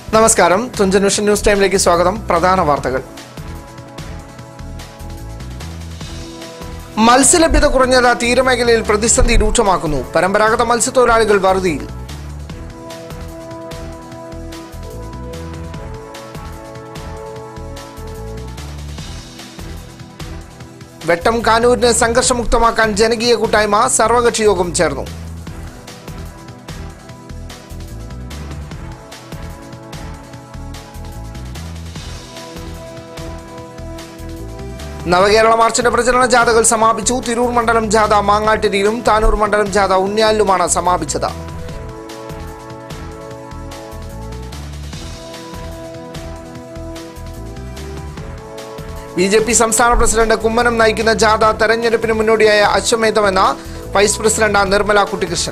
നമസ്കാരം Thunchan vision news ടൈമിലേക്ക് സ്വാഗതം പ്രധാന വാർത്തകൾ മത്സ്യലഭ്യത കുറഞ്ഞത് തീരമേഖലയിൽ പ്രതിസന്ധി രൂക്ഷമാക്കുന്നു പരമ്പരാഗത മത്സ്യത്തൊഴിലാളികൾ വറുതിയിൽ വെട്ടം കാനൂരിനെ സംഘർഷമുക്തമാക്കാൻ ജനകീയ കൂട്ടായ്മ സർവകക്ഷി യോഗം ചേർന്നു നവകേരള മാർച്ചിന്റെ പ്രചരണ ജാഥകൾ സമാപിച്ചു തിരൂർ മണ്ഡലം ജാഥ മാങ്ങാട്ടിരിയിലും താനൂർ മണ്ഡലം ജാഥ ഉണ്ണിയാലിലുമാണ് സമാപിച്ചത് ബി ജെ പി സംസ്ഥാന പ്രസിഡന്റ് കുമ്മനം നയിക്കുന്ന ജാഥ തെരഞ്ഞെടുപ്പിന് മുന്നോടിയായ അശ്വമേധമെന്ന വൈസ് പ്രസിഡന്റ് നിർമ്മല കുട്ടികൃഷ്ണൻ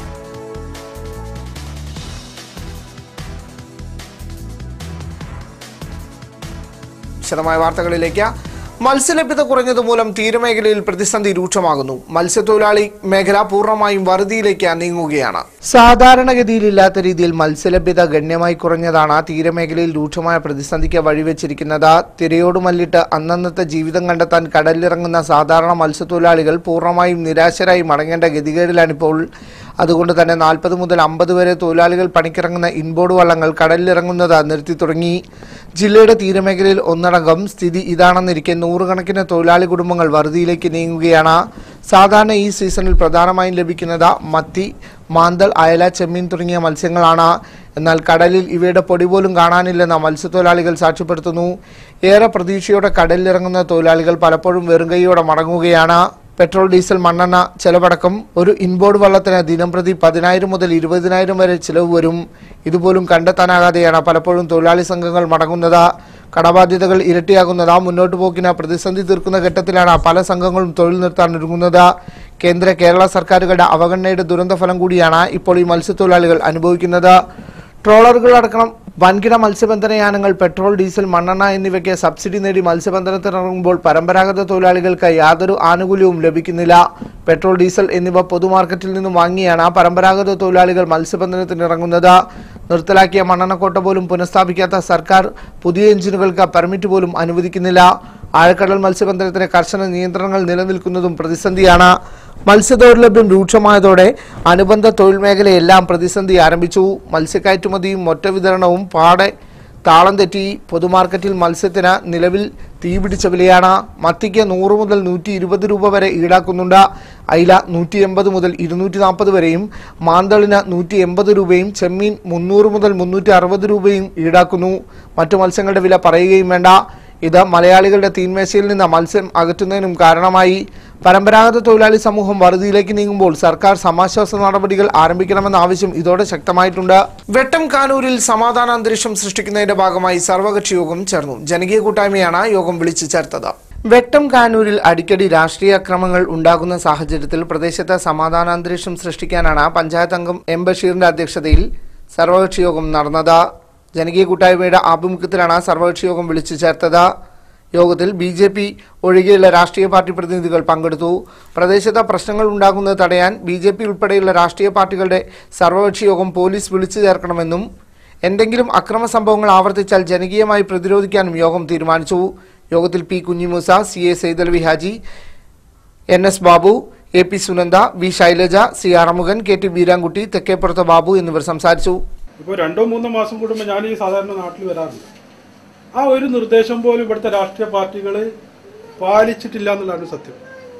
വിശദമായ വാർത്തകളിലേക്ക് മത്സ്യലഭ്യത കുറഞ്ഞതുമൂലം തീരമേഖലയിൽ പ്രതിസന്ധി രൂക്ഷമാകുന്നു മത്സ്യത്തൊഴിലാളി മേഖല പൂർണ്ണമായും വറുതിയിലേക്ക് നീങ്ങുകയാണ് സാധാരണഗതിയിലില്ലാത്ത രീതിയിൽ മത്സ്യലഭ്യത ഗണ്യമായി കുറഞ്ഞതാണ് തീരമേഖലയിൽ രൂക്ഷമായ പ്രതിസന്ധിക്ക് വഴിവെച്ചിരിക്കുന്നത് തിരയോട് മല്ലിട്ട് അന്നന്നത്തെ ജീവിതം കണ്ടെത്താൻ കടലിലിറങ്ങുന്ന സാധാരണ മത്സ്യത്തൊഴിലാളികൾ പൂർണ്ണമായും നിരാശരായി മടങ്ങേണ്ട ഗതികേടിലാണിപ്പോൾ അതുകൊണ്ട് തന്നെ നാൽപ്പത് മുതൽ അമ്പത് വരെ തൊഴിലാളികൾ പണിക്കിറങ്ങുന്ന ഇൻബോർഡ് വള്ളങ്ങൾ കടലിലിറങ്ങുന്നത് നിർത്തി തുടങ്ങി ജില്ലയുടെ തീരമേഖലയിൽ ഒന്നടങ്കം സ്ഥിതി ഇതാണെന്നിരിക്കെ നൂറുകണക്കിന് തൊഴിലാളി കുടുംബങ്ങൾ വറുതിയിലേക്ക് നീങ്ങുകയാണ് സാധാരണ ഈ സീസണിൽ പ്രധാനമായും ലഭിക്കുന്നത് മത്തി മാന്തൾ അയല ചെമ്മീൻ തുടങ്ങിയ മത്സ്യങ്ങളാണ് എന്നാൽ കടലിൽ ഇവയുടെ പൊടി പോലും കാണാനില്ലെന്ന് മത്സ്യത്തൊഴിലാളികൾ സാക്ഷ്യപ്പെടുത്തുന്നു ഏറെ പ്രതീക്ഷയോടെ കടലിലിറങ്ങുന്ന തൊഴിലാളികൾ പലപ്പോഴും വെറുങ്കൈയോടെ മടങ്ങുകയാണ് പെട്രോൾ ഡീസൽ മണ്ണെണ്ണ ചെലവടക്കം ഒരു ഇൻബോർഡ് വള്ളത്തിന് ദിനംപ്രതി പതിനായിരം മുതൽ ഇരുപതിനായിരം വരെ ചിലവ് വരും ഇതുപോലും കണ്ടെത്താനാകാതെയാണ് പലപ്പോഴും തൊഴിലാളി സംഘങ്ങൾ മടങ്ങുന്നത് കടബാധ്യതകൾ ഇരട്ടിയാകുന്നത് മുന്നോട്ട് പോക്കിന് പ്രതിസന്ധി തീർക്കുന്ന ഘട്ടത്തിലാണ് പല സംഘങ്ങളും തൊഴിൽ നിർത്താൻ ഒരുങ്ങുന്നത് കേന്ദ്ര കേരള സർക്കാരുകളുടെ അവഗണനയുടെ ദുരന്തഫലം കൂടിയാണ് ഇപ്പോൾ ഈ മത്സ്യത്തൊഴിലാളികൾ അനുഭവിക്കുന്നത് ട്രോളറുകളടക്കണം വൻകിട മത്സ്യബന്ധന യാനങ്ങൾ പെട്രോൾ ഡീസൽ മണ്ണെണ്ണ എന്നിവയ്ക്ക് സബ്സിഡി നേടി മത്സ്യബന്ധനത്തിനിറങ്ങുമ്പോൾ പരമ്പരാഗത തൊഴിലാളികൾക്ക് യാതൊരു ആനുകൂല്യവും ലഭിക്കുന്നില്ല പെട്രോൾ ഡീസൽ എന്നിവ പൊതുമാർക്കറ്റിൽ നിന്നും വാങ്ങിയാണ് പരമ്പരാഗത തൊഴിലാളികൾ മത്സ്യബന്ധനത്തിനിറങ്ങുന്നത് നിർത്തലാക്കിയ മണ്ണെണ്ണക്കോട്ട പോലും പുനഃസ്ഥാപിക്കാത്ത സർക്കാർ പുതിയ എഞ്ചിനുകൾക്ക് പെർമിറ്റ് പോലും അനുവദിക്കുന്നില്ല ആഴക്കടൽ മത്സ്യബന്ധനത്തിന് കർശന നിയന്ത്രണങ്ങൾ നിലനിൽക്കുന്നതും പ്രതിസന്ധിയാണ് മത്സ്യദൗർലഭ്യം രൂക്ഷമായതോടെ അനുബന്ധ തൊഴിൽ മേഖലയെല്ലാം പ്രതിസന്ധി ആരംഭിച്ചു മത്സ്യക്കയറ്റുമതിയും മൊറ്റ വിതരണവും പാടെ താളം തെറ്റി പൊതുമാർക്കറ്റിൽ മത്സ്യത്തിന് നിലവിൽ തീപിടിച്ച വിലയാണ് മത്തിക്ക് നൂറ് മുതൽ നൂറ്റി ഇരുപത് രൂപ വരെ ഈടാക്കുന്നുണ്ട് അയില നൂറ്റി എൺപത് മുതൽ ഇരുന്നൂറ്റി നാൽപ്പത് വരെയും മാന്തളിന് നൂറ്റി എൺപത് രൂപയും ചെമ്മീൻ മുന്നൂറ് മുതൽ മുന്നൂറ്റി അറുപത് രൂപയും ഈടാക്കുന്നു മറ്റു മത്സ്യങ്ങളുടെ വില പറയുകയും വേണ്ട ഇത് മലയാളികളുടെ തീന്മേശയിൽ നിന്ന് മത്സ്യം അകറ്റുന്നതിനും കാരണമായി പരമ്പരാഗത തൊഴിലാളി സമൂഹം വറുതിയിലേക്ക് നീങ്ങുമ്പോൾ സർക്കാർ സമാശ്വാസ നടപടികൾ ആരംഭിക്കണമെന്ന ആവശ്യം ഇതോടെ ശക്തമായിട്ടുണ്ട് വെട്ടം കാനൂരിൽ സമാധാന അന്തരീക്ഷം സൃഷ്ടിക്കുന്നതിന്റെ ഭാഗമായി സർവകക്ഷി യോഗം ചേർന്നു ജനകീയ കൂട്ടായ്മയാണ് യോഗം വിളിച്ചു ചേർത്തത് വെട്ടം കാനൂരിൽ അടിക്കടി രാഷ്ട്രീയ അക്രമങ്ങൾ ഉണ്ടാകുന്ന സാഹചര്യത്തിൽ പ്രദേശത്ത് സമാധാന അന്തരീക്ഷം സൃഷ്ടിക്കാനാണ് പഞ്ചായത്ത് അംഗം എം ബഷീറിന്റെ അധ്യക്ഷതയിൽ സർവകക്ഷി യോഗം നടന്നത് ജനകീയ കൂട്ടായ്മയുടെ ആഭിമുഖ്യത്തിലാണ് സർവകക്ഷി യോഗം വിളിച്ചു ചേർത്തത് യോഗത്തിൽ ബി ജെ പി ഒഴികെയുള്ള രാഷ്ട്രീയ പാർട്ടി പ്രതിനിധികൾ പങ്കെടുത്തു പ്രദേശത്ത് പ്രശ്നങ്ങൾ ഉണ്ടാകുന്നത് തടയാൻ ബി ജെ പി ഉൾപ്പെടെയുള്ള രാഷ്ട്രീയ പാർട്ടികളുടെ സർവകക്ഷി യോഗം പോലീസ് വിളിച്ചു ചേർക്കണമെന്നും എന്തെങ്കിലും അക്രമ സംഭവങ്ങൾ ആവർത്തിച്ചാൽ ജനകീയമായി പ്രതിരോധിക്കാനും യോഗം തീരുമാനിച്ചു യോഗത്തിൽ P Kunhimoosa C A Saidalavi Haji N S Babu A P Sunanda V Shailaja C Arumughan K T Beerankutty Thekkepurathu Babu എന്നിവർ സംസാരിച്ചു ഇപ്പോൾ രണ്ടോ മൂന്നോ മാസം കൂടുമ്പോൾ ഞാൻ ഈ സാധാരണ നാട്ടിൽ വരാറുണ്ട് ആ ഒരു നിർദ്ദേശം പോലും ഇവിടുത്തെ രാഷ്ട്രീയ പാർട്ടികൾ പാലിച്ചിട്ടില്ല എന്നുള്ളതാണ് സത്യം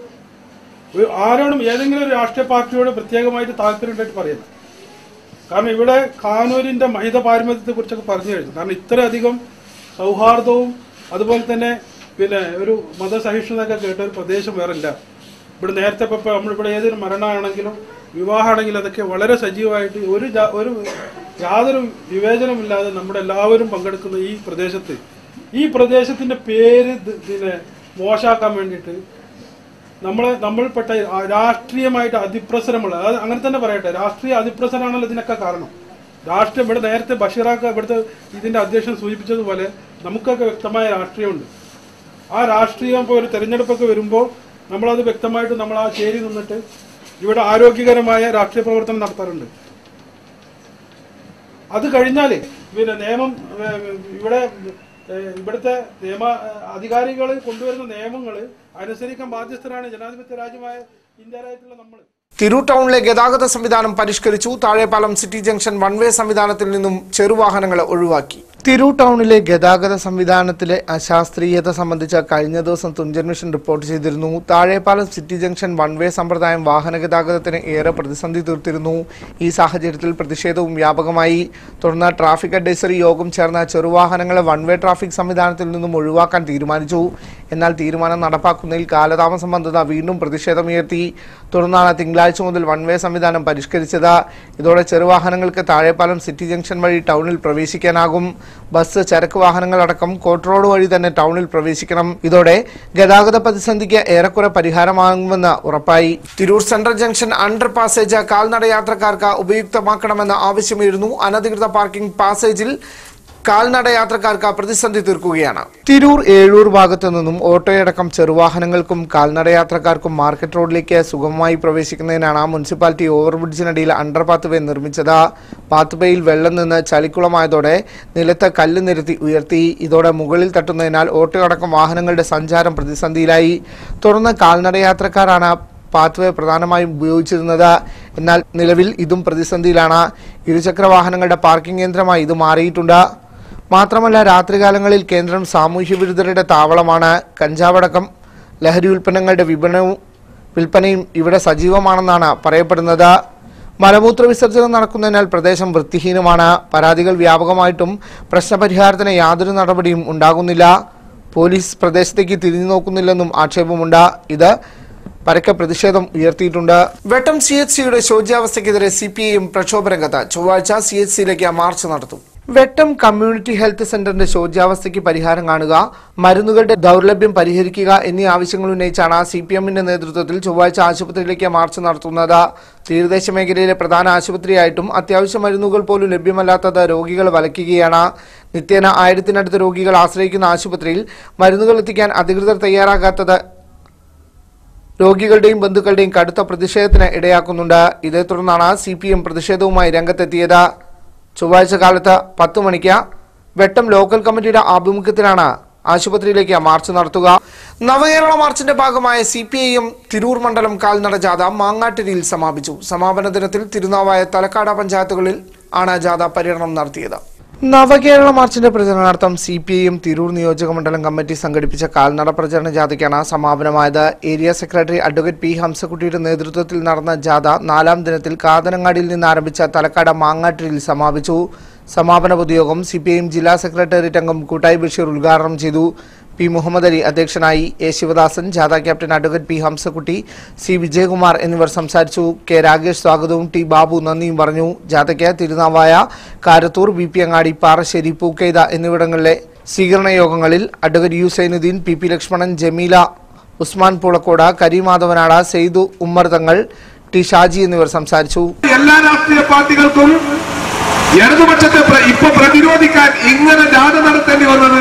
ഒരു ആരോടും ഏതെങ്കിലും ഒരു രാഷ്ട്രീയ പാർട്ടിയോട് പ്രത്യേകമായിട്ട് താല്പര്യമുണ്ടായിട്ട് പറയുന്നത് കാരണം ഇവിടെ കാനൂരിന്റെ മഹിത പാരമ്പര്യത്തെ കുറിച്ചൊക്കെ പറഞ്ഞു കഴിഞ്ഞു കാരണം ഇത്രയധികം സൗഹാർദ്ദവും അതുപോലെ തന്നെ പിന്നെ ഒരു മതസഹിഷ്ണുതയൊക്കെ കേട്ട ഒരു പ്രദേശം വേറെ ഇല്ല ഇവിടെ നേരത്തെ ഇപ്പൊ നമ്മളിവിടെ ഏതൊരു മരണമാണെങ്കിലും വിവാഹമാണെങ്കിലും അതൊക്കെ വളരെ സജീവമായിട്ട് ഒരു ജാ- ഒരു യാതൊരു വിവേചനമില്ലാതെ നമ്മുടെ എല്ലാവരും പങ്കെടുക്കുന്ന ഈ പ്രദേശത്ത് ഈ പ്രദേശത്തിന്റെ പേര് ദ- പിന്നെ മോശാക്കാൻ വേണ്ടിയിട്ട് നമ്മളെ നമ്മൾപ്പെട്ട ആ രാഷ്ട്രീയമായിട്ട് അതിപ്രസരമുള്ള അത് അങ്ങനെ തന്നെ പറയട്ടെ രാഷ്ട്രീയ അതിപ്രസരമാണല്ലോ ഇതിനൊക്കെ കാരണം രാഷ്ട്രീയം ഇവിടെ നേരത്തെ ബഷീറാക്ക ഇവിടുത്തെ ഇതിന്റെ അധ്യക്ഷൻ സൂചിപ്പിച്ചതുപോലെ നമുക്കൊക്കെ വ്യക്തമായ രാഷ്ട്രീയമുണ്ട് ആ രാഷ്ട്രീയം ഇപ്പോൾ ഒരു തെരഞ്ഞെടുപ്പൊക്കെ വരുമ്പോൾ നമ്മളത് വ്യക്തമായിട്ട് നമ്മൾ ആ ചേരി നിന്നിട്ട് ഇവിടെ ആരോഗ്യകരമായ രാഷ്ട്രീയ പ്രവർത്തനം നടത്താറുണ്ട് അത് കഴിഞ്ഞാൽ പിന്നെ നിയമം ഏ, ഇവിടെ ഏ, ഇവിടുത്തെ നിയമ അധികാരികൾ കൊണ്ടുവരുന്ന നിയമങ്ങൾ അനുസരിക്കാൻ ബാധ്യസ്ഥരാണ് ജനാധിപത്യ രാജ്യമായ ഇന്ത്യ രാജ്യത്തുള്ള നമ്മൾ തിരൂർ ടൗണിലെ ഗതാഗത സംവിധാനം പരിഷ്കരിച്ചു Thazhepalam city junction one way സംവിധാനത്തിൽ നിന്നും ചെറുവാഹനങ്ങളെ ഒഴിവാക്കി തിരൂർ ടൗണിലെ ഗതാഗത സംവിധാനത്തിലെ അശാസ്ത്രീയത സംബന്ധിച്ച് കഴിഞ്ഞ ദിവസം തുഞ്ചൻ മിഷൻ റിപ്പോർട്ട് ചെയ്തിരുന്നു Thazhepalam city junction one way സമ്പ്രദായം വാഹന ഗതാഗതത്തിന് ഏറെ പ്രതിസന്ധി തീർത്തിരുന്നു ഈ സാഹചര്യത്തിൽ പ്രതിഷേധവും വ്യാപകമായി തുടർന്ന് ട്രാഫിക് അഡ്വൈസറി യോഗം ചേർന്ന ചെറുവാഹനങ്ങളെ വൺ വേ ട്രാഫിക് സംവിധാനത്തിൽ നിന്നും ഒഴിവാക്കാൻ തീരുമാനിച്ചു എന്നാൽ തീരുമാനം നടപ്പാക്കുന്നതിൽ കാലതാമസം വന്നത് വീണ്ടും പ്രതിഷേധമുയർത്തി തുടർന്നാണ് തിങ്കളാഴ്ച മുതൽ വൺ വേ സംവിധാനം പരിഷ്കരിച്ചത് ഇതോടെ ചെറുവാഹനങ്ങൾക്ക് താഴെപ്പാലം സിറ്റി ജംഗ്ഷൻ വഴി ടൗണിൽ പ്രവേശിക്കാനാകും ബസ് ചരക്ക് വാഹനങ്ങളടക്കം കോട്ട് റോഡ് വഴി തന്നെ ടൗണിൽ പ്രവേശിക്കണം ഇതോടെ ഗതാഗത പ്രതിസന്ധിക്ക് ഏറെക്കുറെ പരിഹാരമാകുമെന്ന് ഉറപ്പായി Tirur central junction under passage കാൽനട യാത്രക്കാർക്ക് ഉപയുക്തമാക്കണമെന്ന ആവശ്യമായിരുന്നു അനധികൃത പാർക്കിംഗ് പാസേജിൽ കാൽനട യാത്രക്കാർക്ക് പ്രതിസന്ധി തീർക്കുകയാണ് തിരൂർ ഏഴൂർ ഭാഗത്തു നിന്നും ഓട്ടോയടക്കം ചെറുവാഹനങ്ങൾക്കും കാൽനട യാത്രക്കാർക്കും മാർക്കറ്റ് റോഡിലേക്ക് സുഗമമായി പ്രവേശിക്കുന്നതിനാണ് മുനിസിപ്പാലിറ്റി ഓവർബ്രിഡ്ജിനടിയിൽ അണ്ടർ പാത്വേ നിർമ്മിച്ചത് പാത്വേയിൽ വെള്ളം നിന്ന് ചളിക്കുളമായതോടെ നിലത്ത് കല്ല് നിരത്തി ഉയർത്തി ഇതോടെ മുകളിൽ തട്ടുന്നതിനാൽ ഓട്ടോയടക്കം വാഹനങ്ങളുടെ സഞ്ചാരം പ്രതിസന്ധിയിലായി തുടർന്ന് കാൽനട യാത്രക്കാരാണ് പാത്വേ പ്രധാനമായും ഉപയോഗിച്ചിരുന്നത് എന്നാൽ നിലവിൽ ഇതും പ്രതിസന്ധിയിലാണ് ഇരുചക്ര വാഹനങ്ങളുടെ പാർക്കിംഗ് കേന്ദ്രമായി ഇത് മാറിയിട്ടുണ്ട് മാത്രമല്ല രാത്രികാലങ്ങളിൽ കേന്ദ്രം സാമൂഹ്യ വിരുദ്ധരുടെ താവളമാണ് കഞ്ചാവടക്കം ലഹരി ഉൽപ്പന്നങ്ങളുടെ വിപണനവും വിൽപ്പനയും ഇവിടെ സജീവമാണെന്നാണ് പറയപ്പെടുന്നത് മലമൂത്ര വിസർജനം നടക്കുന്നതിനാൽ പ്രദേശം വൃത്തിഹീനമാണ് പരാതികൾ വ്യാപകമായിട്ടും പ്രശ്നപരിഹാരത്തിന് യാതൊരു നടപടിയും ഉണ്ടാകുന്നില്ല പോലീസ് പ്രദേശത്തേക്ക് തിരിഞ്ഞു നോക്കുന്നില്ലെന്നും ആക്ഷേപമുണ്ട് ഇത് പരക്കെ പ്രതിഷേധം ഉയർത്തിയിട്ടുണ്ട് വെട്ടം സി എച്ച് സിയുടെ ശോച്യാവസ്ഥയ്ക്കെതിരെ സി പി ഐയും പ്രക്ഷോഭരംഗത്ത് ചൊവ്വാഴ്ച സി എച്ച് സിയിലേക്ക് മാർച്ച് നടത്തും വെട്ടം കമ്മ്യൂണിറ്റി ഹെൽത്ത് സെന്ററിന്റെ ശോച്യാവസ്ഥയ്ക്ക് പരിഹാരം കാണുക മരുന്നുകളുടെ ദൗർലഭ്യം പരിഹരിക്കുക എന്നീ ആവശ്യങ്ങൾ ഉന്നയിച്ചാണ് സി പി എമ്മിന്റെ നേതൃത്വത്തിൽ ചൊവ്വാഴ്ച ആശുപത്രിയിലേക്ക് മാർച്ച് നടത്തുന്നത് തീരദേശ മേഖലയിലെ പ്രധാന ആശുപത്രിയായിട്ടും അത്യാവശ്യ മരുന്നുകൾ പോലും ലഭ്യമല്ലാത്തത് രോഗികൾ വലയ്ക്കുകയാണ് നിത്യേന ആയിരത്തിനടുത്ത് രോഗികൾ ആശ്രയിക്കുന്ന ആശുപത്രിയിൽ മരുന്നുകൾ എത്തിക്കാൻ അധികൃതർ തയ്യാറാകാത്തത് രോഗികളുടെയും ബന്ധുക്കളുടെയും കടുത്ത പ്രതിഷേധത്തിന് ഇടയാക്കുന്നുണ്ട് ഇതേ തുടർന്നാണ് സി പി എം പ്രതിഷേധവുമായി രംഗത്തെത്തിയത് ചൊവ്വാഴ്ച കാലത്ത് പത്ത് മണിക്ക് വെട്ടം ലോക്കൽ കമ്മിറ്റിയുടെ ആഭിമുഖ്യത്തിലാണ് ആശുപത്രിയിലേക്ക് മാർച്ച് നടത്തുക നവകേരള മാർച്ചിന്റെ ഭാഗമായ C P I M Tirur മണ്ഡലം കാൽനട ജാഥ മാങ്ങാട്ടിരിയിൽ സമാപിച്ചു സമാപന ദിനത്തിൽ തിരുനാവായ തലക്കാട് പഞ്ചായത്തുകളിൽ ആണ് ജാഥ പര്യടനം നടത്തിയത് നവകേരള മാർച്ചിന്റെ പ്രചരണാർത്ഥം C P I M Tirur നിയോജക മണ്ഡലം കമ്മിറ്റി സംഘടിപ്പിച്ച കാൽനട പ്രചരണ ജാഥയ്ക്കാണ് സമാപനമായത് ഏരിയ സെക്രട്ടറി അഡ്വക്കേറ്റ് പി ഹംസക്കുട്ടിയുടെ നേതൃത്വത്തിൽ നടന്ന ജാഥ നാലാം ദിനത്തിൽ കാതനങ്ങാടിയിൽ നിന്ന് ആരംഭിച്ച തലക്കാട് മാങ്ങാട്ടിരിയിൽ സമാപിച്ചു സമാപന പൊതുയോഗം സി പി ഐ എം ജില്ലാ സെക്രട്ടേറിയറ്റ് അംഗം കൂട്ടായി ബഷീർ ഉദ്ഘാടനം ചെയ്തു പി മുഹമ്മദ് അലി അധ്യക്ഷനായി എ ശിവദാസൻ ജാഥ captain advocate P Hamsakutty C Vijayakumar എന്നിവർ സംസാരിച്ചു കെ രാഗേഷ് സ്വാഗതവും ടി ബാബു നന്ദിയും പറഞ്ഞു ജാഥയ്ക്ക് തിരുനാവായ കാരത്തൂർ വി പി അങ്ങാടി പാറശ്ശേരി പൂക്കെയ്ത എന്നിവിടങ്ങളിലെ സ്വീകരണ യോഗങ്ങളിൽ advocate U Zainudheen P P Lakshmanan Jameela Usman Poolakkode കരീമാധവനാട് സെയ്തു ഉമ്മർ തങ്ങൾ ടി ഷാജി എന്നിവർ സംസാരിച്ചു എല്ലാ രാഷ്ട്രീയ പാർട്ടികൾക്കും ഇടതുപക്ഷത്തെ പ്ര- ഇപ്പൊ പ്രതിരോധിക്കാൻ ഇങ്ങനെ ജാഥ നടത്തേണ്ടി വന്നത്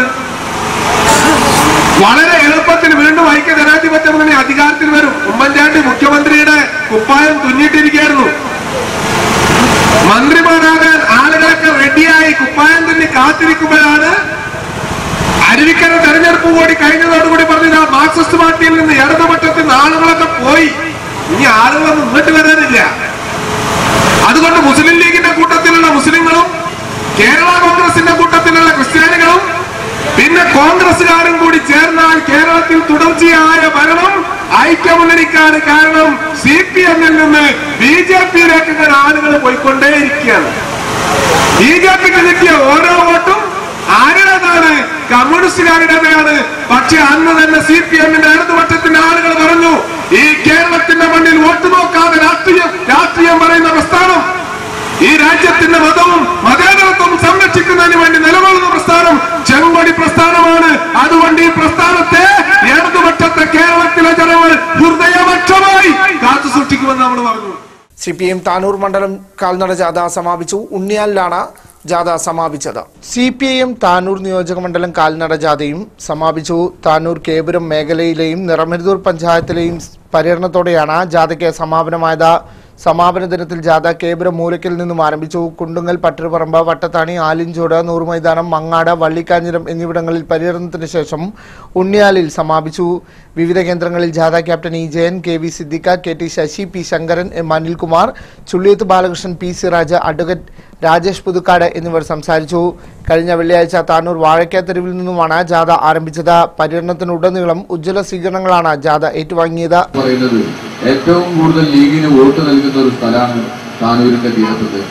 വളരെ എളുപ്പത്തിൽ വീണ്ടും ഐക്യ ജനാധിപത്യ മുന്നണി അധികാരത്തിൽ വരും ഉമ്മൻചാണ്ടി മുഖ്യമന്ത്രിയുടെ കുപ്പായം തുന്നിയിട്ടിരിക്കുകയായിരുന്നു മന്ത്രിമാരാകാൻ ആളുകളൊക്കെ റെഡിയായി കുപ്പായം തുന്നി കാത്തിരിക്കുമ്പോഴാണ് അരുവിക്കര തെരഞ്ഞെടുപ്പ് കൂടി കഴിഞ്ഞതോടുകൂടി പറഞ്ഞത് ആ മാർക്സിസ്റ്റ് പാർട്ടിയിൽ നിന്ന് ഇടതുപക്ഷത്തിൽ നിന്ന് ആളുകളൊക്കെ പോയി ഇനി ആളുകളൊന്നും ഇങ്ങോട്ട് വരാനില്ല അതുകൊണ്ട് മുസ്ലിം ലീഗിന്റെ കൂട്ടത്തിലുള്ള മുസ്ലിങ്ങളും കേരള കോൺഗ്രസിന്റെ കൂട്ടത്തിലുള്ള ക്രിസ്ത്യാനികളും പിന്നെ കോൺഗ്രസുകാരും കൂടി ചേർന്നാൽ കേരളത്തിൽ തുടർച്ചയായ ഭരണം ഐക്യമുന്നണിക്കാണ് കാരണം സി പി എമ്മിൽ നിന്ന് ബി ജെ പിയിലേക്ക് ഇങ്ങനെ ആളുകൾ പോയിക്കൊണ്ടേയിരിക്കുകയാണ് ബി ജെ പിക്ക് കിട്ടിയ ഓരോ വോട്ടും ആരുടേതാണ് കമ്മ്യൂണിസ്റ്റുകാരുടേതാണ് പക്ഷെ അന്ന് തന്നെ സി പി എമ്മിന്റെ ഇടതുപക്ഷത്തിന്റെ ആളുകൾ പറഞ്ഞു ഈ കേരളത്തിന്റെ മണ്ണിൽ വോട്ട് നോക്കാതെ രാഷ്ട്രീയം രാഷ്ട്രീയം പറയുന്ന പ്രസ്ഥാനം ഈ രാജ്യത്തിന്റെ മതവും മതേതരത്വം സംരക്ഷിക്കുന്നതിന് വേണ്ടി നിലകൊള്ളുന്ന പ്രസ്ഥാനം ചെങ്കൊടി പ്രസ്ഥാനമാണ് അതുകൊണ്ട് ഈ പ്രസ്ഥാനത്തെ ഇടതുപക്ഷത്തെ കേരളത്തിലെ ജനങ്ങൾ ഹൃദയപക്ഷമായി കാത്തു സൂക്ഷിക്കുമെന്ന് നമ്മൾ പറഞ്ഞു സി പി എം താനൂർ മണ്ഡലം കാൽനട ജാഥ സമാപിച്ചു ഉണ്ണിയാലിലാണ് ജാഥ സമാപിച്ചത് C P I M Tanur നിയോജക മണ്ഡലം കാൽനട ജാഥയും സമാപിച്ചു താനൂർ കേപുരം മേഖലയിലെയും നിറമരുതൂർ പഞ്ചായത്തിലെയും പര്യടനത്തോടെയാണ് ജാഥയ്ക്ക് സമാപനമായത് സമാപന ദിനത്തിൽ ജാഥ കേബുരം മൂലയ്ക്കിൽ നിന്നും ആരംഭിച്ചു കുണ്ടുങ്ങൽ പട്ടിരുപറമ്പ് വട്ടത്താണി ആലിഞ്ചോട് നൂറുമൈതാനം മങ്ങാട് വള്ളിക്കാഞ്ഞിരം എന്നിവിടങ്ങളിൽ പര്യടനത്തിന് ശേഷം ഉണ്ണിയാലിൽ സമാപിച്ചു വിവിധ കേന്ദ്രങ്ങളിൽ ജാഥ captain E Jayan K V Siddique K T Sasi P Sankaran M Anilkumar Chulliyath Balakrishnan P Siraj advocate Rajesh Puthukkad എന്നിവർ സംസാരിച്ചു കഴിഞ്ഞ വെള്ളിയാഴ്ച താനൂർ വാഴക്കാത്തെരുവിൽ നിന്നുമാണ് ജാഥ ആരംഭിച്ചത് പര്യടനത്തിനുടനീളം ഉജ്ജ്വല സ്വീകരണങ്ങളാണ് ജാഥ ഏറ്റുവാങ്ങിയത് പറയുന്നത് ഏറ്റവും കൂടുതൽ ലീഗിന് വോട്ട് നൽകുന്ന ഒരു സ്ഥലമാണ് താനൂരിന്റെ തീരപ്രദേശം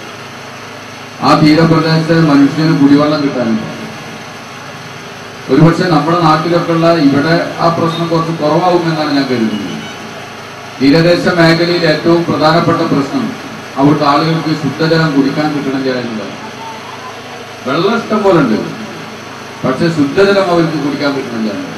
ആ തീരപ്രദേശത്ത് മനുഷ്യന് കുടിവെള്ളം കിട്ടാനില്ല ഒരുപക്ഷെ നമ്മുടെ നാട്ടിലൊക്കെ ഉള്ള ഇവിടെ ആ പ്രശ്നം കുറച്ച് കുറവാകുമെന്നാണ് ഞാൻ കരുതുന്നത് തീരദേശ മേഖലയിൽ ഏറ്റവും പ്രധാനപ്പെട്ട പ്രശ്നം അവിടുത്തെ ആളുകൾക്ക് ശുദ്ധജലം കുടിക്കാൻ കിട്ടണില്ല എന്നുള്ളതാണ് വെള്ളം ഇഷ്ടം പോലെ ഉണ്ട് പക്ഷെ ശുദ്ധജലം അവർക്ക് കുടിക്കാൻ കിട്ടണില്ല എന്നുള്ളത്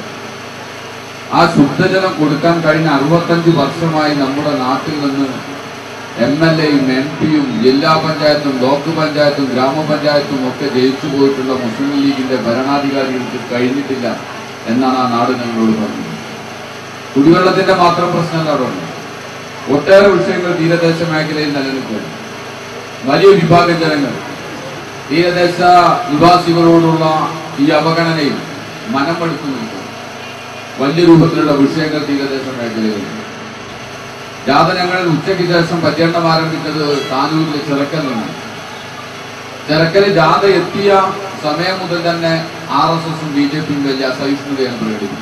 ആ ശുദ്ധജലം കൊടുക്കാൻ കഴിഞ്ഞ അറുപത്തഞ്ച് വർഷമായി നമ്മുടെ നാട്ടിൽ നിന്ന് എം എൽ എയും എം പിയും ജില്ലാ പഞ്ചായത്തും ബ്ലോക്ക് പഞ്ചായത്തും ഗ്രാമപഞ്ചായത്തും ഒക്കെ ജയിച്ചു പോയിട്ടുള്ള മുസ്ലിം ലീഗിന്റെ ഭരണാധികാരികൾക്ക് കഴിഞ്ഞിട്ടില്ല എന്നാണ് ആ നാട് ഞങ്ങളോട് പറഞ്ഞത് കുടിവെള്ളത്തിന്റെ മാത്രം പ്രശ്നമല്ല അവിടെ ഉണ്ട് ഒട്ടേറെ വിഷയങ്ങൾ തീരദേശ മേഖലയിൽ നിലനിൽക്കുന്നു വലിയ വിഭാഗം ജനങ്ങൾ തീരദേശ നിവാസികളോടുള്ള ഈ അവഗണനയിൽ മനമെടുത്തു നിൽക്കുന്നു വലിയ രൂപത്തിലുള്ള വിഷയങ്ങൾ തീരദേശ മേഖലയിലുണ്ട് ജാഥ ഞങ്ങൾ ഉച്ചയ്ക്ക് ശേഷം പര്യടനം ആരംഭിച്ചത് താനൂരിലെ ചിറക്കൽ നിന്നാണ് ചിറക്കല് ജാഥ എത്തിയ സമയം മുതൽ തന്നെ ആർ എസ് എസും ബി ജെ പിയും വലിയ അസഹിഷ്ണുതയാണ് പ്രകടിപ്പിച്ചത്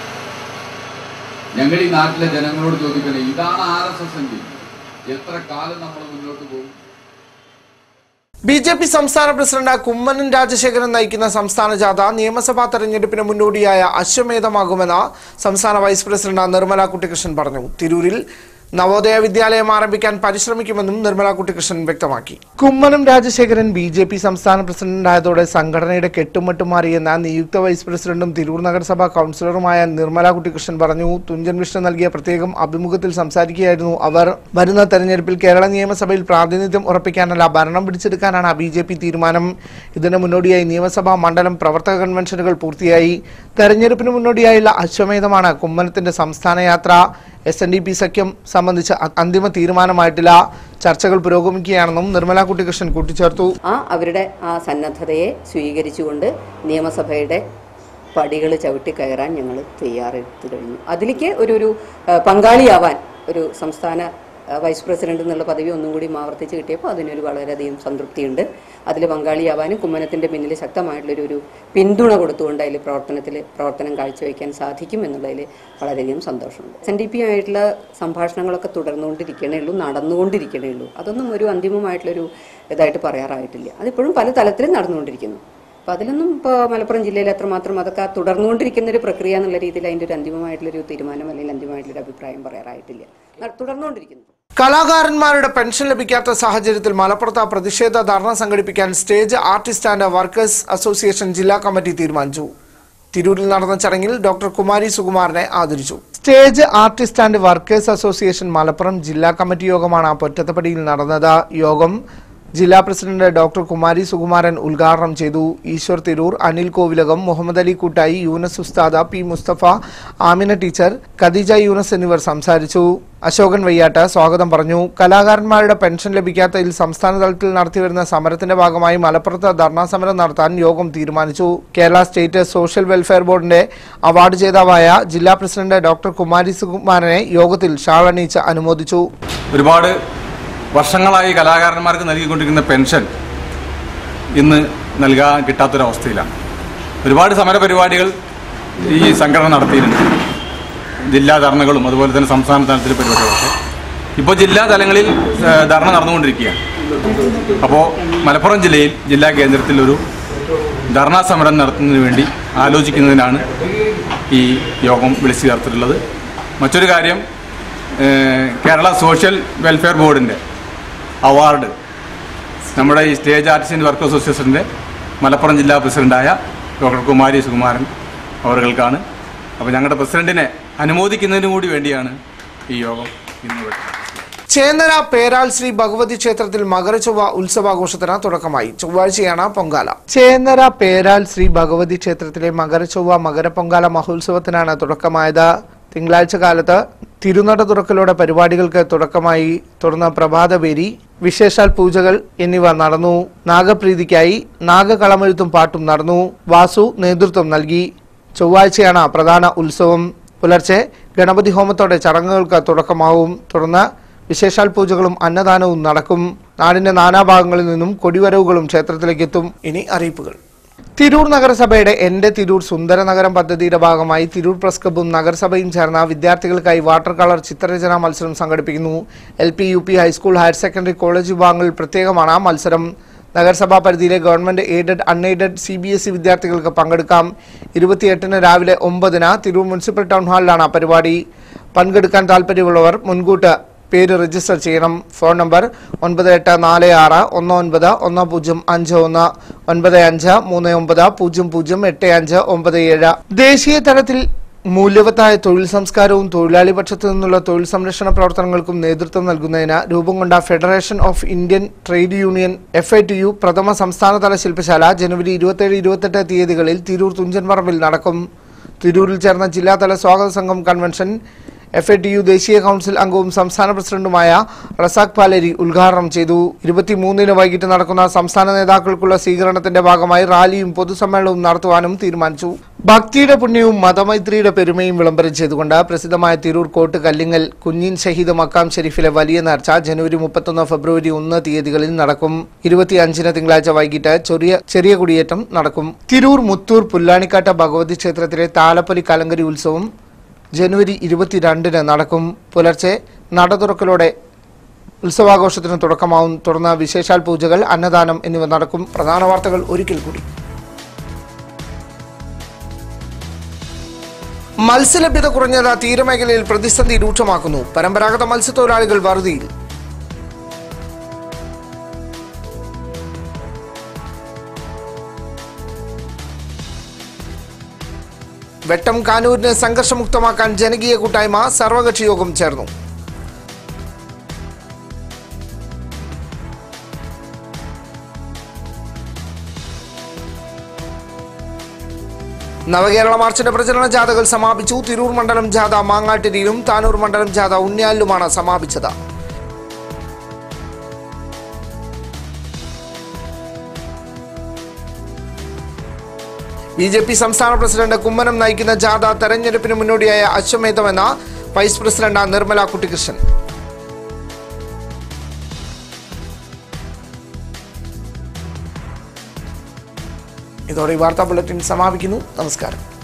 ഞങ്ങൾ ഈ നാട്ടിലെ ജനങ്ങളോട് ചോദിക്കണേ ഇതാണ് ആർ എസ് എസ് എങ്കിൽ എത്ര കാലം നമ്മൾ മുന്നോട്ട് പോകും ബി ജെ പി സംസ്ഥാന പ്രസിഡന്റ് കുമ്മനം രാജശേഖരൻ നയിക്കുന്ന സംസ്ഥാന ജാഥ നിയമസഭാ തെരഞ്ഞെടുപ്പിന് മുന്നോടിയായ അശ്വമേധമാകുമെന്ന് സംസ്ഥാന വൈസ് പ്രസിഡന്റ് നിർമ്മല കുട്ടികൃഷ്ണൻ പറഞ്ഞു തിരൂരിൽ നവോദയ വിദ്യാലയം ആരംഭിക്കാൻ പരിശ്രമിക്കുമെന്നും നിർമ്മല കുട്ടികൃഷ്ണൻ വ്യക്തമാക്കി Kummanam Rajasekharan B J P സംസ്ഥാന പ്രസിഡന്റായതോടെ സംഘടനയുടെ കെട്ടുമട്ടും മാറിയെന്ന നിയുക്ത വൈസ് പ്രസിഡന്റും തിരൂർ നഗരസഭാ കൗൺസിലറുമായ നിർമ്മല കുട്ടികൃഷ്ണൻ പറഞ്ഞു തുഞ്ചൻ വിഷ്ണു നൽകിയ പ്രത്യേകം അഭിമുഖത്തിൽ സംസാരിക്കുകയായിരുന്നു അവർ വരുന്ന തെരഞ്ഞെടുപ്പിൽ കേരള നിയമസഭയിൽ പ്രാതിനിധ്യം ഉറപ്പിക്കാനല്ല ഭരണം പിടിച്ചെടുക്കാനാണ് ബി ജെ പി തീരുമാനം ഇതിന് മുന്നോടിയായി നിയമസഭാ മണ്ഡലം പ്രവർത്തക കൺവെൻഷനുകൾ പൂർത്തിയായി തെരഞ്ഞെടുപ്പിന് മുന്നോടിയായുള്ള അശ്വമേധമാണ് കുമ്മനത്തിന്റെ സംസ്ഥാന യാത്ര എസ് എൻ ഡി പി സഖ്യം സംബന്ധിച്ച് അ- അന്തിമ തീരുമാനമായിട്ടില്ല ചർച്ചകൾ പുരോഗമിക്കുകയാണെന്നും നിർമ്മല കുട്ടികൃഷ്ണൻ കൂട്ടിച്ചേർത്തു ആ അവരുടെ ആ സന്നദ്ധതയെ സ്വീകരിച്ചുകൊണ്ട് നിയമസഭയുടെ പടികൾ ചവിട്ടി കയറാൻ ഞങ്ങൾ തയ്യാറെടുത്തു കഴിഞ്ഞു അതിലേക്ക് ഒരു ഒരു ആ, പങ്കാളിയാവാൻ ഒരു സംസ്ഥാന ആ, വൈസ് പ്രസിഡന്റ് എന്നുള്ള പദവി ഒന്നും കൂടി ആവർത്തിച്ച് കിട്ടിയപ്പോൾ അതിനൊരു വളരെയധികം സംതൃപ്തിയുണ്ട് അതിൽ പങ്കാളിയാവാനും കുമ്മനത്തിൻ്റെ പിന്നിൽ ശക്തമായിട്ടുള്ളൊരു ഒരു പിന്തുണ കൊടുത്തുകൊണ്ട് അതിൽ പ്രവർത്തനത്തിൽ പ്രവർത്തനം കാഴ്ചവെക്കാൻ സാധിക്കും എന്നുള്ളതിൽ വളരെയധികം സന്തോഷമുണ്ട് എസ് എൻ ഡി പി ആയിട്ടുള്ള സംഭാഷണങ്ങളൊക്കെ തുടർന്നുകൊണ്ടിരിക്കണേ ഉള്ളൂ നടന്നുകൊണ്ടിരിക്കണേ ഉള്ളൂ അതൊന്നും ഒരു അന്തിമമായിട്ടുള്ളൊരു ഇതായിട്ട് പറയാറായിട്ടില്ല അതിപ്പോഴും പല തലത്തിലും നടന്നുകൊണ്ടിരിക്കുന്നു അപ്പോൾ അതിലൊന്നും ഇപ്പോൾ മലപ്പുറം ജില്ലയിൽ എത്രമാത്രം അതൊക്കെ തുടർന്നുകൊണ്ടിരിക്കുന്ന ഒരു പ്രക്രിയ എന്നുള്ള രീതിയിൽ അതിൻ്റെ ഒരു അന്തിമമായിട്ടുള്ളൊരു തീരുമാനം അല്ലെങ്കിൽ അന്തിമമായിട്ടുള്ളൊരു അഭിപ്രായം പറയാറായിട്ടില്ല ന- തുടർന്നുകൊണ്ടിരിക്കുന്നു കലാകാരന്മാരുടെ പെൻഷൻ ലഭിക്കാത്ത സാഹചര്യത്തിൽ മലപ്പുറത്ത് പ്രതിഷേധ ധർണ സംഘടിപ്പിക്കാൻ stage artist and workers association ജില്ലാ കമ്മിറ്റി തീരുമാനിച്ചു തിരൂരിൽ നടന്ന ചടങ്ങിൽ ഡോക്ടർ കുമാരി സുകുമാരനെ ആദരിച്ചു stage artist and workers association Malappuram ജില്ലാ കമ്മിറ്റി യോഗമാണ് പൊറ്റത്തപ്പടിയിൽ നടന്നത് യോഗം ജില്ലാ പ്രസിഡന്റ് ഡോക്ടർ കുമാരി സുകുമാരൻ ഉദ്ഘാടനം ചെയ്തു ഈശ്വർ തിരൂർ അനിൽ കോവിലകം മുഹമ്മദ് അലി കൂട്ടായി യൂനസ് ഉസ്താദ പി മുസ്തഫ ആമിന ടീച്ചർ ഖദീജ യൂനസ് എന്നിവർ സംസാരിച്ചു അശോകൻ വയ്യാട്ട് സ്വാഗതം പറഞ്ഞു കലാകാരന്മാരുടെ പെൻഷൻ ലഭിക്കാത്തതിൽ സംസ്ഥാന തലത്തിൽ നടത്തിവരുന്ന സമരത്തിന്റെ ഭാഗമായി മലപ്പുറത്ത് ധർണാ സമരം നടത്താൻ യോഗം തീരുമാനിച്ചു കേരള സ്റ്റേറ്റ് സോഷ്യൽ വെൽഫെയർ ബോർഡിന്റെ അവാർഡ് ജേതാവായ ജില്ലാ പ്രസിഡന്റ് ഡോക്ടർ കുമാരി സുകുമാരനെ യോഗത്തിൽ ഷാൾ അണിയിച്ച് അനുമോദിച്ചു ഒരുപാട് വർഷങ്ങളായി കലാകാരന്മാർക്ക് നൽകിക്കൊണ്ടിരിക്കുന്ന പെൻഷൻ ഇന്ന് നൽകാൻ കിട്ടാത്തൊരവസ്ഥയിലാണ് ഒരുപാട് സമരപരിപാടികൾ ഈ സംഘടന നടത്തിയിട്ടുണ്ട് ജില്ലാ ധർണകളും അതുപോലെ തന്നെ സംസ്ഥാന തലത്തിലെ പരിപാടികളൊക്കെ ഇപ്പോൾ ജില്ലാ തലങ്ങളിൽ ഏഹ്, ധർണ നടന്നുകൊണ്ടിരിക്കുകയാണ് അപ്പോൾ മലപ്പുറം ജില്ലയിൽ ജില്ലാ കേന്ദ്രത്തിൽ ഒരു ധർണാ സമരം നടത്തുന്നതിന് വേണ്ടി ആലോചിക്കുന്നതിനാണ് ഈ യോഗം വിളിച്ചു ചേർത്തിട്ടുള്ളത് മറ്റൊരു കാര്യം ഏഹ്, കേരള സോഷ്യൽ വെൽഫെയർ ബോർഡിൻ്റെ അവാർഡ് നമ്മുടെ ഈ സ്റ്റേജ് ആർട്ടിസ്റ്റ് ആൻഡ് വർക്ക് അസോസിയേഷൻ്റെ മലപ്പുറം ജില്ലാ പ്രസിഡൻ്റായ ഡോക്ടർ കുമാരി സുകുമാരൻ അവർകൾക്കാണ് അപ്പോൾ ഞങ്ങളുടെ പ്രസിഡന്റിനെ അനുമോദിക്കുന്നതിന് കൂടി വേണ്ടിയാണ് ഈ യോഗം ഇന്ന് വിളിച്ചത് ചേന്നര പേരാൽ ശ്രീ ഭഗവതി ക്ഷേത്രത്തിൽ മകരചൊവ്വ ഉത്സവാഘോഷത്തിന് തുടക്കമായി ചൊവ്വാഴ്ചയാണ് പൊങ്കാല ചേന്നര പേരാൽ ശ്രീ ഭഗവതി ക്ഷേത്രത്തിലെ മകരചൊവ്വ മകരപ്പൊങ്കാല മഹോത്സവത്തിനാണ് തുടക്കമായത് തിങ്കളാഴ്ച കാലത്ത് തിരുനട തുറക്കലോടെ പരിപാടികൾക്ക് തുടക്കമായി തുടർന്ന് പ്രഭാതപേരി വിശേഷാൽ പൂജകൾ എന്നിവ നടന്നു നാഗപ്രീതിക്കായി നാഗകളമെഴുത്തും പാട്ടും നടന്നു വാസു നേതൃത്വം നൽകി ചൊവ്വാഴ്ചയാണ് പ്രധാന ഉത്സവം പുലർച്ചെ ഗണപതി ഹോമത്തോടെ ചടങ്ങുകൾക്ക് തുടക്കമാവും തുടർന്ന് വിശേഷാൽ പൂജകളും അന്നദാനവും നടക്കും നാടിന്റെ നാനാഭാഗങ്ങളിൽ നിന്നും കൊടിവരവുകളും ക്ഷേത്രത്തിലേക്ക് എത്തും ഇനി അറിയിപ്പുകൾ തിരൂർ നഗരസഭയുടെ എന്റെ തിരൂർ സുന്ദര നഗരം പദ്ധതിയുടെ ഭാഗമായി തിരൂർ പ്രസ് ക്ലബും നഗരസഭയും ചേർന്ന വിദ്യാർത്ഥികൾക്കായി വാട്ടർ കളർ ചിത്രരചനാ മത്സരം സംഘടിപ്പിക്കുന്നു L P U P high school higher secondary college വിഭാഗങ്ങളിൽ പ്രത്യേകമാണ് മത്സരം നഗരസഭാ പരിധിയിലെ government aided unaided C B S E വിദ്യാർത്ഥികൾക്ക് പങ്കെടുക്കാം ഇരുപത്തിയെട്ടിന് രാവിലെ ഒമ്പതിന് തിരൂർ മുനിസിപ്പൽ ടൗൺ ഹാളിലാണ് പരിപാടി പങ്കെടുക്കാൻ താൽപ്പര്യമുള്ളവർ മുൻകൂട്ട് പേര് രജിസ്റ്റർ ചെയ്യണം ഫോൺ നമ്പർ ഒൻപത് എട്ട് നാല് ആറ് ഒന്ന് ഒൻപത് ഒന്ന് പൂജ്യം അഞ്ച് ഒന്ന് ഒൻപത് അഞ്ച് മൂന്ന് ഒമ്പത് പൂജ്യം പൂജ്യം എട്ട് അഞ്ച് ഒമ്പത് ഏഴ് ദേശീയ തലത്തിൽ മൂല്യവത്തായ തൊഴിൽ സംസ്കാരവും തൊഴിലാളി പക്ഷത്തു നിന്നുള്ള തൊഴിൽ സംരക്ഷണ പ്രവർത്തനങ്ങൾക്കും നേതൃത്വം നൽകുന്നതിന് രൂപം കൊണ്ട federation of Indian trade union F I T U പ്രഥമ സംസ്ഥാനതല ശില്പശാല ജനുവരി ഇരുപത്തേഴ് ഇരുപത്തെട്ട് തീയതികളിൽ തിരൂർ തുഞ്ചൻപറമ്പിൽ നടക്കും തിരൂരിൽ ചേർന്ന ജില്ലാതല സ്വാഗത സംഘം convention F A T U ദേശീയ കൗൺസിൽ അംഗവും സംസ്ഥാന പ്രസിഡന്റുമായ റസാഖ് പാലേരി ഉദ്ഘാടനം ചെയ്തു ഇരുപത്തിമൂന്നിന് വൈകിട്ട് നടക്കുന്ന സംസ്ഥാന നേതാക്കൾക്കുള്ള സ്വീകരണത്തിന്റെ ഭാഗമായി റാലിയും പൊതുസമ്മേളനവും നടത്തുവാനും തീരുമാനിച്ചു ഭക്തിയുടെ പുണ്യവും മതമൈത്രിയുടെ പെരുമയും വിളംബരം ചെയ്തുകൊണ്ട് പ്രസിദ്ധമായ തിരൂർ കോട്ട് കല്ലിങ്ങൽ കുഞ്ഞിൻ ഷഹീദ് മക്കാം ഷെരീഫിലെ വലിയ നേർച്ച ജനുവരി മുപ്പത്തൊന്ന് ഫെബ്രുവരി ഒന്ന് തീയതികളിൽ നടക്കും ഇരുപത്തിയഞ്ചിന് തിങ്കളാഴ്ച വൈകിട്ട് ചെറിയ ചെറിയ കുടിയേറ്റം നടക്കും തിരൂർ മുത്തൂർ പുല്ലാണിക്കാട്ട ഭഗവതി ക്ഷേത്രത്തിലെ താലപ്പൊലി കലങ്കരി ഉത്സവം ജനുവരി ഇരുപത്തിരണ്ടിന് നടക്കും പുലർച്ചെ നട തുറക്കലോടെ ഉത്സവാഘോഷത്തിന് തുടക്കമാവും തുടർന്ന് വിശേഷാൽ പൂജകൾ അന്നദാനം എന്നിവ നടക്കും പ്രധാന വാർത്തകൾ ഒരിക്കൽ കൂടി മത്സ്യലഭ്യത കുറഞ്ഞത് തീരമേഖലയിൽ പ്രതിസന്ധി രൂക്ഷമാക്കുന്നു പരമ്പരാഗത മത്സ്യത്തൊഴിലാളികൾ വറുതിയിൽ വെട്ടം കാനൂരിനെ സംഘർഷമുക്തമാക്കാൻ ജനകീയ കൂട്ടായ്മ സർവകക്ഷി യോഗം ചേർന്നു നവകേരള മാർച്ചിന്റെ പ്രചരണ ജാഥകൾ സമാപിച്ചു തിരൂർ മണ്ഡലം ജാഥ മാങ്ങാട്ടിരിയിലും താനൂർ മണ്ഡലം ജാഥ ഉണ്ണിയാലിലുമാണ് സമാപിച്ചത് ബി ജെ പി സംസ്ഥാന പ്രസിഡന്റ് കുമ്മനം നയിക്കുന്ന ജാഥ തെരഞ്ഞെടുപ്പിന് മുന്നോടിയായ അശ്വമേധമെന്ന വൈസ് പ്രസിഡന്റ് നിർമ്മല കുട്ടികൃഷ്ണൻ ഇതോടെ ഈ വാർത്താ ബുള്ളറ്റിൻ സമാപിക്കുന്നു നമസ്കാരം